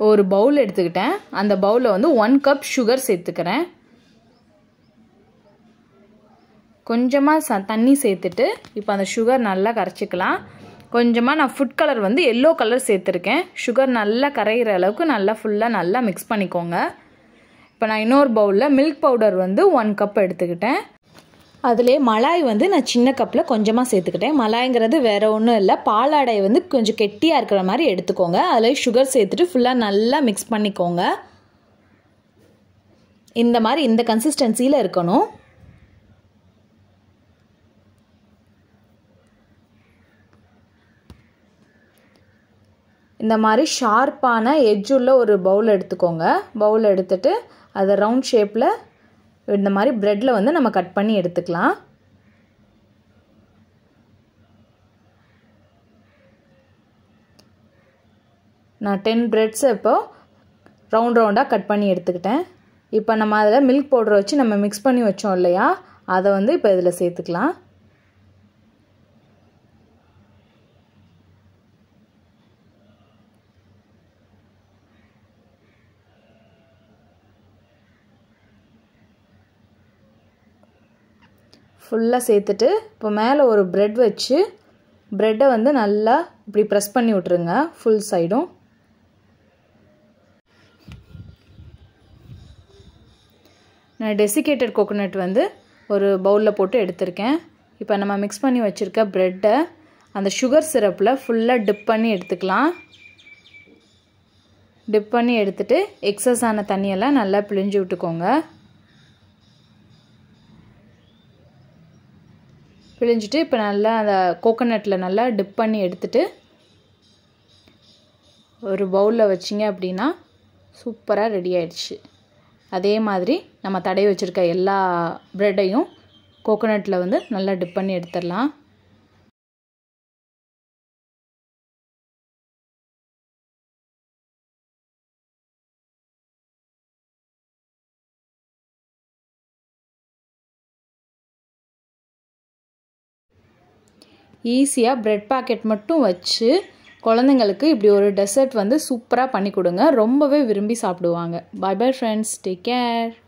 ஒரு பவுல் எடுத்துக்கிட்டேன் அந்த பவுலில் வந்து ஒன் கப் சுகர் சேர்த்துக்கிறேன் கொஞ்சமாக ச தண்ணி சேர்த்துட்டு இப்போ அந்த சுகர் நல்லா கரைச்சிக்கலாம் கொஞ்சமாக நான் ஃபுட் கலர் வந்து எல்லோ கலர் சேர்த்துருக்கேன் சுகர் நல்லா கரைகிற அளவுக்கு நல்லா ஃபுல்லாக நல்லா மிக்ஸ் பண்ணிக்கோங்க இப்போ நான் இன்னொரு பவுலில் மில்க் பவுடர் வந்து ஒன் கப் எடுத்துக்கிட்டேன் அதிலே மலாய் வந்து நான் சின்ன கப்பில் கொஞ்சமாக சேர்த்துக்கிட்டேன் மலாய்ங்கிறது வேறு ஒன்றும் இல்லை பாலாடை வந்து கொஞ்சம் கெட்டியாக இருக்கிற மாதிரி எடுத்துக்கோங்க அதில் சுகர் சேர்த்துட்டு ஃபுல்லாக நல்லா மிக்ஸ் பண்ணிக்கோங்க இந்த மாதிரி இந்த கன்சிஸ்டன்சியில் இருக்கணும் இந்த மாதிரி ஷார்ப்பான எட்ஜ் உள்ள ஒரு பவுல் எடுத்துக்கோங்க பவுல் எடுத்துட்டு அதை ரவுண்ட் ஷேப்பில் இந்த மாதிரி ப்ரெட்டில் வந்து நம்ம கட் பண்ணி எடுத்துக்கலாம் நான் டென் ப்ரெட்ஸை இப்போ ரவுண்ட் ரவுண்டாக கட் பண்ணி எடுத்துக்கிட்டேன் இப்போ நம்ம அதில் மில்க் பவுடரை வச்சு நம்ம மிக்ஸ் பண்ணி வச்சோம் இல்லையா அதை வந்து இப்போ இதில் சேர்த்துக்கலாம் ஃபுல்லாக சேர்த்துட்டு இப்போ மேலே ஒரு ப்ரெட் வச்சு ப்ரெட்டை வந்து நல்லா இப்படி ப்ரெஸ் பண்ணி விட்ருங்க ஃபுல் சைடும் நான் டெசிகேட்டட் கோகோனட் வந்து ஒரு பவுலில் போட்டு எடுத்திருக்கேன் இப்போ நம்ம மிக்ஸ் பண்ணி வச்சுருக்க ப்ரெட்டை அந்த சுகர் சிரப்பில் ஃபுல்லாக டிப் பண்ணி எடுத்துக்கலாம் டிப் பண்ணி எடுத்துகிட்டு எக்ஸஸ் ஆன தண்ணியெல்லாம் நல்லா பிழிஞ்சு விட்டுக்கோங்க பிழிஞ்சிட்டு இப்போ நல்லா அந்த கோகோனட்டில் நல்லா டிப் பண்ணி எடுத்துட்டு ஒரு பவுலில் வச்சிங்க அப்படின்னா சூப்பராக ரெடி ஆயிடுச்சு அதே மாதிரி நம்ம தடவி வச்சுருக்க எல்லா ப்ரெட்டையும் கோகோனட்டில் வந்து நல்லா டிப் பண்ணி எடுத்துடலாம் ஈஸியாக ப்ரெட் பாக்கெட் மட்டும் வச்சு குழந்தைங்களுக்கு இப்படி ஒரு டெசர்ட் வந்து சூப்பராக பண்ணி கொடுங்க ரொம்பவே விரும்பி சாப்பிடுவாங்க bye bye friends take care